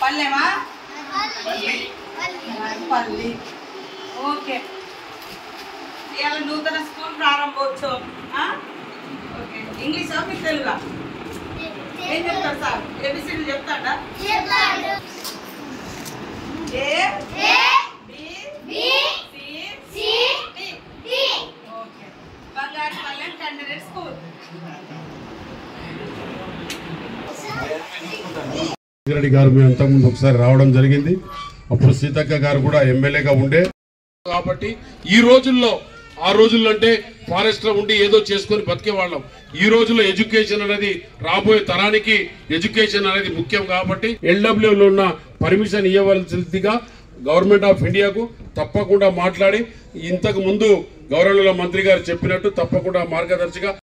పల్లెమా పల్లి ఓకే ఇవాళ నూతన స్కూల్ ప్రారంభోత్సవం ఆ? ఓకే ఇంగ్లీషా మీకు తెలుగా ఏం చెప్తారు సార్ ఏబిసిడి చెప్తాడా A B C D okay Bangarupalem కండరెడ్ స్కూల్ రెడ్డి గారు మేము అంతకుముందు ఒకసారి రావడం జరిగింది అప్పుడు సీతక్క గారు కూడా ఎమ్మెల్యేగా ఉండే కాబట్టి ఈ రోజుల్లో ఆ రోజుల్లో అంటే ఫారెస్ట్ లో ఉండి ఏదో చేసుకొని బతికేవాళ్ళం ఈ రోజుల్లో ఎడ్యుకేషన్ అనేది రాబోయే తరానికి ఎడ్యుకేషన్ అనేది ముఖ్యం కాబట్టి ఎల్డబ్ల్యూలో ఉన్న పర్మిషన్ ఇవ్వవలసిందిగా గవర్నమెంట్ ఆఫ్ ఇండియాకు తప్పకుండా మాట్లాడి ఇంతకు ముందు గవర్నర్ మంత్రి గారు చెప్పినట్టు తప్పకుండా మార్గదర్శిగా